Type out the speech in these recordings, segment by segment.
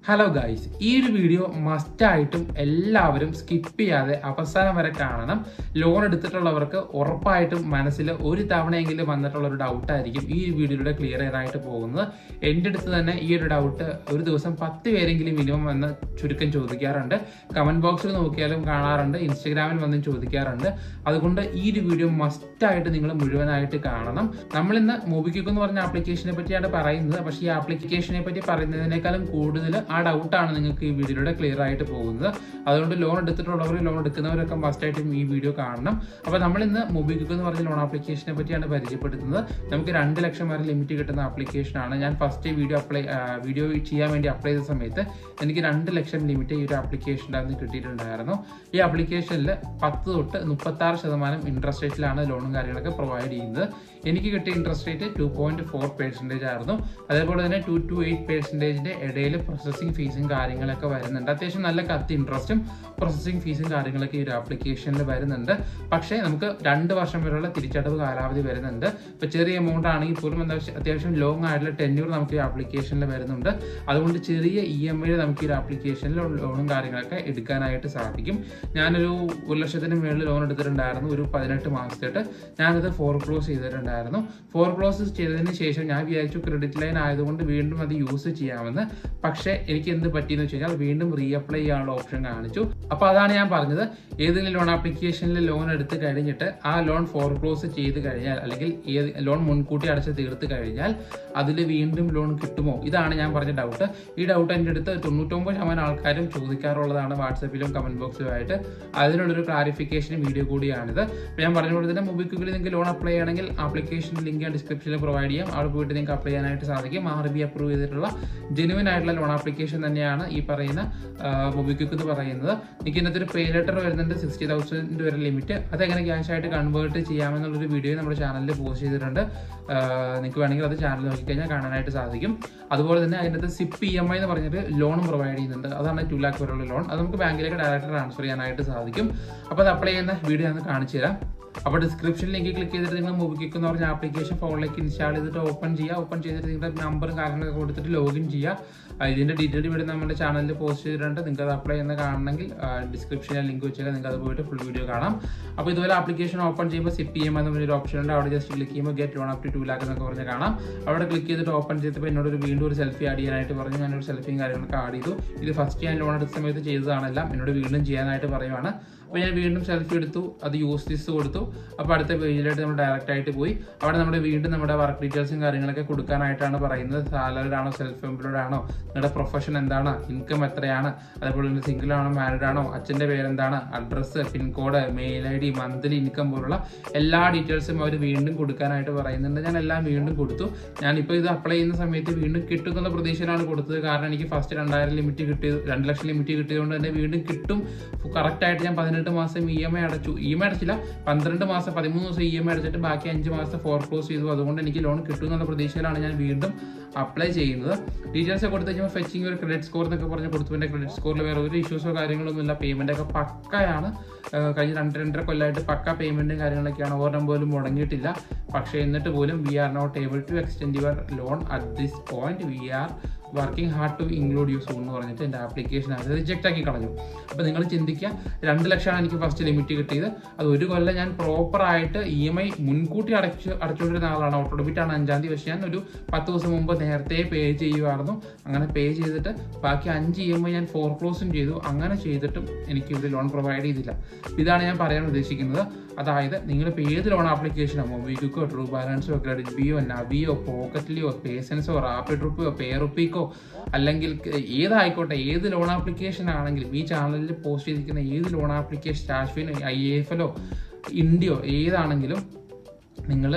hello guys ഈ ഒരു video മസ്റ്റായിട്ടും എല്ലാവരും സ്കിപ്പ് ചെയ്യാതെ അവസാനം വരെ കാണണം ലോൺ എടുത്തിട്ടുള്ളവർക്ക് ഉറപ്പായിട്ടും മനസ്സിൽ ഒരു തവണയെങ്കിലും വന്നിട്ടുള്ള ഒരു ഡൗട്ട് ആയിരിക്കും ഈ ഒരു വീഡിയോയിലൂടെ ക്ലിയർ ചെയ്യാനായിട്ട് പോകുന്നത് എൻ്റെ അടുത്ത് തന്നെ ഈ ഒരു ഡൗട്ട് ഒരു ദിവസം പത്ത് പേരെങ്കിലും മിനിമം വന്ന് ചുരുക്കം ചോദിക്കാറുണ്ട് കമന്റ് ബോക്സിൽ നോക്കിയാലും കാണാറുണ്ട് ഇൻസ്റ്റഗ്രാമിൽ വന്നും ചോദിക്കാറുണ്ട് അതുകൊണ്ട് ഈ ഒരു വീഡിയോ മസ്റ്റായിട്ട് നിങ്ങൾ മുഴുവനായിട്ട് കാണണം നമ്മൾ ഇന്ന് മൂബിക്വിക്ക് എന്ന് പറഞ്ഞ ആപ്ലിക്കേഷനെ പറ്റിയാണ് പറയുന്നത് പക്ഷേ ഈ ആപ്ലിക്കേഷനെ പറ്റി പറയുന്നതിനേക്കാളും കൂടുതൽ ആ ഡൗട്ടാണ് നിങ്ങൾക്ക് ഈ വീഡിയോയിലൂടെ ക്ലിയർ ആയിട്ട് പോകുന്നത് അതുകൊണ്ട് ലോൺ എടുത്തിട്ടുള്ളവർ ലോൺ എടുക്കുന്നവരൊക്കെ മസ്റ്റായിട്ടും ഈ വീഡിയോ കാണണം അപ്പോൾ നമ്മൾ ഇന്ന് മൊബിക്വിക്ക് എന്ന് പറഞ്ഞ ലോൺ ആപ്ലിക്കേഷനെ പറ്റിയാണ് പരിചയപ്പെടുത്തുന്നത് നമുക്ക് രണ്ട് ലക്ഷം വരെ ലിമിറ്റ് കിട്ടുന്ന ആപ്ലിക്കേഷനാണ് ഞാൻ ഫസ്റ്റ് വീഡിയോ അപ്ലൈ വീഡിയോ ചെയ്യാൻ വേണ്ടി അപ്ലൈ ചെയ്ത സമയത്ത് എനിക്ക് രണ്ട് ലക്ഷം ലിമിറ്റ് ഈ ഒരു ആപ്ലിക്കേഷൻ്റെ അകത്ത് കിട്ടിയിട്ടുണ്ടായിരുന്നു ഈ ആപ്ലിക്കേഷനിൽ പത്ത് തൊട്ട് മുപ്പത്തി ആറ് ശതമാനം ഇൻട്രസ്റ്റ് റേറ്റിലാണ് ലോണും കാര്യങ്ങളൊക്കെ പ്രൊവൈഡ് ചെയ്യുന്നത് എനിക്ക് കിട്ടിയ interest rate two point four percentage ആയിരുന്നു അതേപോലെ തന്നെ ടു ടു എയ്റ്റ് പെർസെൻറ്റേജിന്റെ ഇടയിൽ പ്രോസസ്സിംഗ് ഫീസും കാര്യങ്ങളൊക്കെ വരുന്നുണ്ട് അത്യാവശ്യം നല്ല കത്ത് ഇൻട്രസ്റ്റും പ്രോസസ്സിംഗ് ഫീസും കാര്യങ്ങളൊക്കെ ഈ ഒരു ആപ്ലിക്കേഷനിൽ വരുന്നുണ്ട് പക്ഷേ നമുക്ക് രണ്ട് വർഷം വരെയുള്ള തിരിച്ചടവ് കാലാവധി വരുന്നുണ്ട് ഇപ്പോൾ ചെറിയ എമൗണ്ട് ആണെങ്കിൽ പോലും എന്താ അത്യാവശ്യം ലോങ് ആയിട്ടുള്ള ടെന്യൂർ നമുക്ക് ഈ ആപ്ലിക്കേഷനിൽ വരുന്നുണ്ട് അതുകൊണ്ട് ചെറിയ ഇ എം ഐയിൽ നമുക്ക് ഈ ഒരു ആപ്ലിക്കേഷനിൽ ലോണും കാര്യങ്ങളൊക്കെ എടുക്കാനായിട്ട് സാധിക്കും ഞാനൊരു ഒരു ലക്ഷത്തിന് മുകളിൽ ലോൺ എടുത്തിട്ടുണ്ടായിരുന്നു ഒരു പതിനെട്ട് മാസത്തേട്ട് ഞാനത് ഫോർ ക്ലോസ് ചെയ്തിട്ടുണ്ടായിരുന്നു ഫോർ ക്ലോസ് ചെയ്തതിന് ശേഷം ഞാൻ വിചാരിച്ചു ക്രെഡിറ്റ് ലൈൻ ആയതുകൊണ്ട് വീണ്ടും അത് യൂസ് ചെയ്യാമെന്ന് പക്ഷേ എനിക്ക് എന്ത് പറ്റിയെന്ന് വെച്ച് കഴിഞ്ഞാൽ വീണ്ടും റീ അപ്ലൈ ചെയ്യാനുള്ള ഓപ്ഷൻ കാണിച്ചു അപ്പോൾ അതാണ് ഞാൻ പറഞ്ഞത് ഏതെങ്കിലും ലോൺ ആപ്ലിക്കേഷനിൽ ലോൺ എടുത്ത് കഴിഞ്ഞിട്ട് ആ ലോൺ ഫോർ ക്ലോസ് ചെയ്ത് കഴിഞ്ഞാൽ അല്ലെങ്കിൽ ഏത് ലോൺ മുൻകൂട്ടി അടച്ച് തീർത്ത് കഴിഞ്ഞാൽ അതിൽ വീണ്ടും ലോൺ കിട്ടുമോ ഇതാണ് ഞാൻ പറഞ്ഞ ഡൗട്ട് ഈ ഡൗട്ട് എൻ്റെ അടുത്ത് തൊണ്ണൂറ്റൊമ്പത് ശതമാനം ആൾക്കാരും ചോദിക്കാറുള്ളതാണ് വാട്സപ്പിലും കമന്റ് ബോക്സിലും ആയിട്ട് അതിനുള്ളൊരു ക്ലാരിഫിക്കേഷൻ വീഡിയോ കൂടിയാണിത് അപ്പോൾ ഞാൻ പറഞ്ഞ പോലെ തന്നെ മൊബിക്വിക്കിൽ നിങ്ങൾക്ക് ലോൺ അപ്ലൈ ചെയ്യണമെങ്കിൽ ആപ്ലിക്കേഷൻ ലിങ്ക് ഞാൻ ഡിസ്ക്രിപ്ഷനിൽ പ്രൊവൈഡ് ചെയ്യാം അവിടെ പോയിട്ട് നിങ്ങൾക്ക് അപ്ലൈ ചെയ്യാനായിട്ട് സാധിക്കും ആർ ബി അപ്രൂവ് ചെയ്തിട്ടുള്ള ജെനുവൻ ആയിട്ടുള്ള ലോൺ ആപ്ലിക്കേഷൻ തന്നെയാണ് ഈ പറയുന്ന മൊബിക്വിക്ക് എന്ന് പറയുന്നത് എനിക്ക് ഇന്നത്തെ ഒരു പേ ലെറ്റർ വരുന്നുണ്ട് സിക്സ്റ്റി തൗസൻഡ് വരെ ലിമിറ്റ് അതെങ്ങനെ ക്യാഷ് ആയിട്ട് കൺവേർട്ട് ചെയ്യാമെന്നുള്ളൊരു വീഡിയോ നമ്മുടെ ചാനലിൽ പോസ്റ്റ് ചെയ്തിട്ടുണ്ട് നിങ്ങൾക്ക് വേണമെങ്കിൽ അത് ചാനൽ നോക്കിക്കഴിഞ്ഞാൽ കാണാനായിട്ട് സാധിക്കും അതുപോലെ തന്നെ അതിനകത്ത് സിപ്പ് ഇ എം ഐ എന്ന് പറഞ്ഞിട്ട് ലോണും പ്രൊവൈഡ് ചെയ്യുന്നുണ്ട് അതാണ് ടു ലാക്ക് വരെയുള്ള ലോൺ അത് നമുക്ക് ബാങ്കിലേക്ക് ഡയറക്റ്റ് ട്രാൻസ്ഫർ ചെയ്യാനായിട്ട് സാധിക്കും അപ്പോൾ അത് അപ്ലൈ ചെയ്യുന്ന വീഡിയോ ഞാൻ കാണിച്ചു തരാം അപ്പോൾ ഡിസ്ക്രിപ്ഷൻ ലിങ്ക് ക്ലിക്ക് ചെയ്തിട്ട് നിങ്ങൾ മൂവിക്ക് എന്ന് പറഞ്ഞ ആപ്ലിക്കേഷൻ ഫോണിലേക്ക് ഇൻസ്റ്റാൾ ചെയ്തിട്ട് ഓപ്പൺ ചെയ്യുക ഓപ്പൺ ചെയ്തിട്ട് നിങ്ങളുടെ നമ്പറും കാര്യങ്ങളൊക്കെ കൊടുത്തിട്ട് ലോഗിൻ ചെയ്യുക ഇതിന്റെ ഡീറ്റെയിൽ വീഡിയോ നമ്മുടെ ചാനലിൽ പോസ്റ്റ് ചെയ്തിട്ടുണ്ട് നിങ്ങൾക്ക് അത് അപ്ലൈ ചെയ്യുന്ന കാണണമെങ്കിൽ ഡിസ്ക്രിപ്ഷനിൽ ലിങ്ക് വെച്ചാൽ നിങ്ങൾക്ക് അത് പോയിട്ട് ഫുൾ വീഡിയോ കാണാം അപ്പോൾ ഇതുപോലെ ആപ്ലിക്കേഷൻ ഓപ്പൺ ചെയ്യുമ്പോൾ സിപ്പ് ചെയ്യാൻ എന്ന് പറഞ്ഞൊരു ഓപ്ഷൻ ഉണ്ട് അവിടെ ജസ്റ്റ് ക്ലിക്ക് ചെയ്യുമ്പോൾ get loan up to two lakh എന്നൊക്കെ പറഞ്ഞ് കാണാം അവിടെ ക്ലിക്ക് ചെയ്തിട്ട് ഓപ്പൺ ചെയ്തപ്പോൾ എന്നോട് ഒരു വീണ്ടും ഒരു സെൽഫി ആഡ് ചെയ്യാനായിട്ട് പറഞ്ഞു ഞാനൊരു സെൽഫിയും കാര്യങ്ങളൊക്കെ ആഡ് ചെയ്തു ഇത് ഫസ്റ്റ് ഞാൻ ലോൺ എടുത്ത സമയത്ത് ചെയ്തതാണെല്ലാം എന്നോട് വീണ്ടും ചെയ്യാനായിട്ട് പറയുവാണ് അപ്പോൾ ഞാൻ വീണ്ടും സെൽഫി എടുത്തു അത് യൂസ് ലിസ്റ്റ് കൊടുത്തു അപ്പോൾ അടുത്ത പേജിലായിട്ട് നമ്മൾ ഡയറക്റ്റ് ആയിട്ട് പോയി അവിടെ നമ്മുടെ വീണ്ടും നമ്മുടെ വർക്ക് ഡീറ്റെയിൽസും കാര്യങ്ങളൊക്കെ കൊടുക്കാനായിട്ടാണ് പറയുന്നത് സാലറിഡ് ആണോ സെൽഫ് എംപ്ലോയ്ഡ് ആണോ നിങ്ങളുടെ പ്രൊഫഷൻ എന്താണ് ഇൻകം എത്രയാണ് അതേപോലെ സിംഗിൾ ആണോ മാരിഡ് ആണോ അച്ഛൻ്റെ പേരെന്താണ് address pin code mail I D monthly income പോലുള്ള എല്ലാ ഡീറ്റെയിൽസും അവർ വീണ്ടും കൊടുക്കാനായിട്ട് പറയുന്നുണ്ട് ഞാൻ എല്ലാം വീണ്ടും കൊടുത്തു ഞാനിപ്പോൾ ഇത് അപ്ലൈ ചെയ്യുന്ന സമയത്ത് വീണ്ടും കിട്ടുമെന്നുള്ള പ്രതീക്ഷയിലാണ് കൊടുത്തത് കാരണം എനിക്ക് ഫസ്റ്റ് രണ്ടായിരം ലിമിറ്റ് കിട്ടിയത് രണ്ട് ലക്ഷം ലിമിറ്റ് കിട്ടിയതുകൊണ്ട് തന്നെ വീണ്ടും കിട്ടും കറക്റ്റായിട്ട് ഞാൻ പതിനെട്ട് മാസം ഇ എം ഐ അടച്ചു ഇ എം ഐ അടച്ചില്ല പന്ത്രണ്ട് മാസം പതിമൂന്ന് ദിവസം ഇ എം ഐ അടച്ചിട്ട് ബാക്കി അഞ്ച് മാസം ഫോർ ക്ലോസ് ചെയ്തു അതുകൊണ്ട് എനിക്ക് ലോൺ കിട്ടും എന്നുള്ള പ്രതീക്ഷയിലാണ് ഞാൻ വീണ്ടും അപ്ലൈ ചെയ്യുന്നത് ഡീറ്റെയിൽസ് കൊടുത്തു കഴിഞ്ഞാൽ ഫെച്ചിങ് ഒരു ക്രെഡിറ്റ് സ്കോർ എന്നൊക്കെ പറഞ്ഞ് കൊടുത്തു എൻ്റെ ക്രെഡിറ്റ് സ്കോറിൽ വേറെ ഒരു ഇഷ്യൂസോ കാര്യങ്ങളൊന്നും ഇല്ല പേയ്മെൻ്റ് ഒക്കെ പക്കയാണ് കഴിഞ്ഞ രണ്ട് രണ്ടര കൊല്ലമായിട്ട് പക്ക പേയ്മെൻറ്റും കാര്യങ്ങളൊക്കെയാണ് ഒരെണ്ണം പോലും മുടങ്ങിയിട്ടില്ല പക്ഷേ എന്നിട്ട് പോലും we are not able to extend your loan at this point we are working hard to include you soon എന്ന് പറഞ്ഞിട്ട് എൻ്റെ ആപ്ലിക്കേഷൻ അത് റിജക്റ്റ് ആക്കി കളഞ്ഞു അപ്പോൾ നിങ്ങൾ ചിന്തിക്കുക രണ്ട് ലക്ഷമാണ് എനിക്ക് ഫസ്റ്റ് ലിമിറ്റ് കിട്ടിയത് അത് ഒരു കൊല്ലം ഞാൻ പ്രോപ്പറായിട്ട് ഇ എം ഐ മുൻകൂട്ടി അടച്ച് അടച്ചുകൊണ്ടിരുന്ന ആളാണ് ഓട്ടോ ഡെബിറ്റാണ് അഞ്ചാം തീയതി പക്ഷേ ഞാൻ ഒരു പത്ത് ദിവസം മുമ്പ് നേരത്തെ പേ ചെയ്യുമായിരുന്നു അങ്ങനെ പേ ചെയ്തിട്ട് ബാക്കി അഞ്ച് ഇ എം ഐ ഞാൻ ഫോർ ക്ലോസും ചെയ്തു അങ്ങനെ ചെയ്തിട്ടും എനിക്ക് ഇവിടെ ലോൺ പ്രൊവൈഡ് ചെയ്തില്ല ഇതാണ് ഞാൻ പറയാൻ ഉദ്ദേശിക്കുന്നത് അതായത് നിങ്ങളിപ്പോൾ ഏത് ലോൺ ആപ്ലിക്കേഷനോ മൊബിക്വിക്കോ ട്രൂ ബാലൻസോ ക്രെഡിറ്റ് ബിയോ നവിയോ പോക്കറ്റ്ലിയോ പേസൻസോ റാപ്പിഡ് റുപ്പിയോ പേ റുപ്പിക്കോ അല്ലെങ്കിൽ ഏതായിക്കോട്ടെ ഏത് ലോൺ ആപ്ലിക്കേഷൻ ആണെങ്കിലും ഈ ചാനലിൽ പോസ്റ്റ് ചെയ്തിരിക്കുന്ന ഏത് ലോൺ ആപ്ലിക്കേഷൻ സ്റ്റാഷ്വിനോ ഐ എഫ് എല്ലോ ഇന്ത്യയോ ഏതാണെങ്കിലും നിങ്ങൾ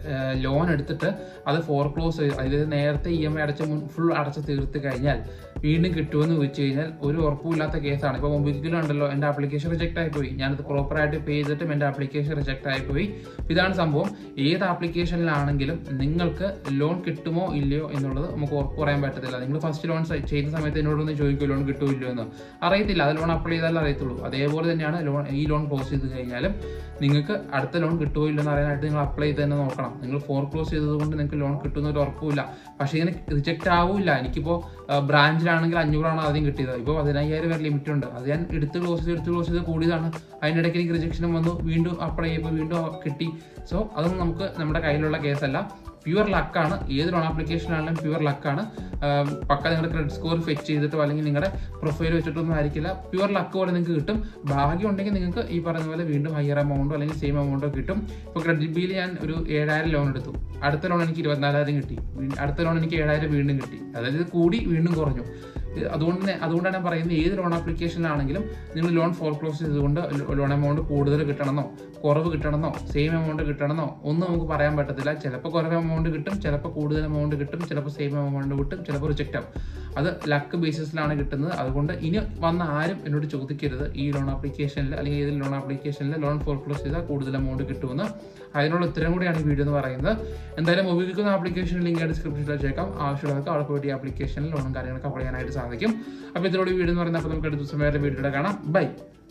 ലോൺ എടുത്തിട്ട് അത് ഫോർ ക്ലോസ് അതായത് നേരത്തെ ഇ എം ഐ അടച്ച് ഫുൾ അടച്ച് തീർത്ത് കഴിഞ്ഞാൽ വീണ്ടും കിട്ടുമെന്ന് ചോദിച്ചു കഴിഞ്ഞാൽ ഒരു ഉറപ്പുമില്ലാത്ത കേസാണ് ഇപ്പോൾ മൊബൈലിലും ഉണ്ടല്ലോ എൻ്റെ ആപ്ലിക്കേഷൻ റിജക്റ്റ് ആയിപ്പോയി ഞാനത് പ്രോപ്പറായിട്ട് പേ ചെയ്തിട്ടും എൻ്റെ ആപ്ലിക്കേഷൻ റിജക്റ്റ് ആയിപ്പോയി ഇതാണ് സംഭവം ഏത് ആപ്ലിക്കേഷനിലാണെങ്കിലും നിങ്ങൾക്ക് ലോൺ കിട്ടുമോ ഇല്ലയോ എന്നുള്ളത് നമുക്ക് ഉറപ്പ് പറയാൻ പറ്റത്തില്ല നിങ്ങൾ ഫസ്റ്റ് ലോൺ ചെയ്യുന്ന സമയത്ത് എന്നോടൊന്ന് ചോദിക്കുമോ ലോൺ കിട്ടുമോ ഇല്ലയോ എന്ന് അറിയത്തില്ല അത് ലോൺ അപ്ലൈ ചെയ്താലേ അറിയത്തുള്ളൂ അതേപോലെ തന്നെയാണ് ലോൺ ഈ ലോൺ ക്ലോസ് ചെയ്ത് കഴിഞ്ഞാലും നിങ്ങൾക്ക് അടുത്ത ലോൺ കിട്ടുമോ ഇല്ലെന്ന് അറിയാനായിട്ട് നിങ്ങൾ അപ്ലൈ ചെയ്ത് തന്നെ നോക്കണം നിങ്ങൾ ഫോർ ക്ലോസ് ചെയ്തതുകൊണ്ട് നിങ്ങൾക്ക് ലോൺ കിട്ടുന്ന ഒരു ഉറപ്പില്ല പക്ഷേ ഇങ്ങനെ റിജക്റ്റ് ആവില്ല എനിക്കിപ്പോൾ ബ്രാഞ്ചിലാണെങ്കിൽ അഞ്ഞൂറാണ് ആദ്യം കിട്ടിയത് ഇപ്പോൾ പതിനയ്യായിരം വരെ ലിമിറ്റ് ഉണ്ട് അത് ഞാൻ എടുത്ത് ക്ലോസ് ചെയ്ത് എടുത്ത് ക്ലോസ് ചെയ്ത് കൂടിയതാണ് അതിൻ്റെ ഇടയ്ക്ക് എനിക്ക് റിജക്ഷനും വന്നു വീണ്ടും അപ്ലൈ ചെയ്യുമ്പോൾ വീണ്ടും കിട്ടി സോ അതൊന്നും നമുക്ക് നമ്മുടെ കയ്യിലുള്ള കേസല്ല പ്യുവർ ലക്കാണ് ഏത് ലോൺ ആപ്ലിക്കേഷൻ ആണെങ്കിലും പ്യുവർ ലക്കാണ് പക്ക നിങ്ങളുടെ ക്രെഡിറ്റ് സ്കോർ ഫെച്ച് ചെയ്തിട്ടോ അല്ലെങ്കിൽ നിങ്ങളുടെ പ്രൊഫൈൽ വെച്ചിട്ടൊന്നും ആയിരിക്കില്ല പ്യുവർ ലക്ക് പോലെ നിങ്ങൾക്ക് കിട്ടും ഭാഗ്യം ഉണ്ടെങ്കിൽ നിങ്ങൾക്ക് ഈ പറഞ്ഞ പോലെ വീണ്ടും ഹയർ എമൗണ്ടോ അല്ലെങ്കിൽ സെയിം എമൗണ്ടോ കിട്ടും ഇപ്പോൾ ക്രെഡിറ്റ് ബിയിൽ ഞാൻ ഒരു ഏഴായിരം ലോൺ എടുത്തു അടുത്ത ലോൺ എനിക്ക് ഇരുപത്തിനാലായിരം കിട്ടി വീ- അടുത്ത ലോൺ എനിക്ക് ഏഴായിരം വീണ്ടും കിട്ടി അതായത് ഇത് കൂടി വീണ്ടും കുറഞ്ഞു ഇത് അതുകൊണ്ട് തന്നെ അതുകൊണ്ടാണ് ഞാൻ പറയുന്നത് ഏത് ലോൺ ആപ്ലിക്കേഷനിലാണെങ്കിലും നിങ്ങൾ ലോൺ ഫോർ ക്ലോസ് ചെയ്തുകൊണ്ട് ലോൺ എമൗണ്ട് കൂടുതൽ കിട്ടണമെന്നോ കുറവ് കിട്ടണമെന്നോ സെയിം എമൗണ്ട് കിട്ടണമെന്നോ ഒന്നും നമുക്ക് പറയാൻ പറ്റത്തില്ല ചിലപ്പോൾ കുറവ് എമൗണ്ട് കിട്ടും ചിലപ്പോൾ കൂടുതൽ എമൗണ്ട് കിട്ടും ചിലപ്പോൾ സെയിം എമൗണ്ട് കിട്ടും ചിലപ്പോൾ റിജക്റ്റ് ആവും അത് ലക്ക് ബേസിസിലാണ് കിട്ടുന്നത് അതുകൊണ്ട് ഇനി വന്ന ആരും എന്നോട് ചോദിക്കരുത് ഈ ലോൺ ആപ്ലിക്കേഷനിൽ അല്ലെങ്കിൽ ഏത് ലോൺ ആപ്ലിക്കേഷനിൽ ലോൺ ഫോർ ക്ലോസ് ചെയ്താൽ കൂടുതൽ എമൗണ്ട് കിട്ടുമെന്ന് അതിനുള്ള ഉത്തരം കൂടിയാണ് ഈ വീഡിയോ എന്ന് പറയുന്നത് എന്തായാലും ഉപയോഗിക്കുന്ന ആപ്ലിക്കേഷൻ ലിങ്ക് ഡിസ്ക്രിപ്ഷനിൽ വെച്ചേക്കാം ആവശ്യമുള്ളവർക്ക് അവിടെ പോയിട്ട് ഈ ആപ്ലിക്കേഷനിൽ ലോണും കാര്യങ്ങളൊക്കെ അപ്ലൈ ചെയ്യാനായിട്ട് സാധിക്കും അപ്പോൾ ഇതിലൂടെ വീഡിയോ എന്ന് പറയുന്നത് അപ്പോൾ നമുക്ക് അടുത്ത ദിവസം വേറെ വീഡിയോയുടെ കാണാം ബൈ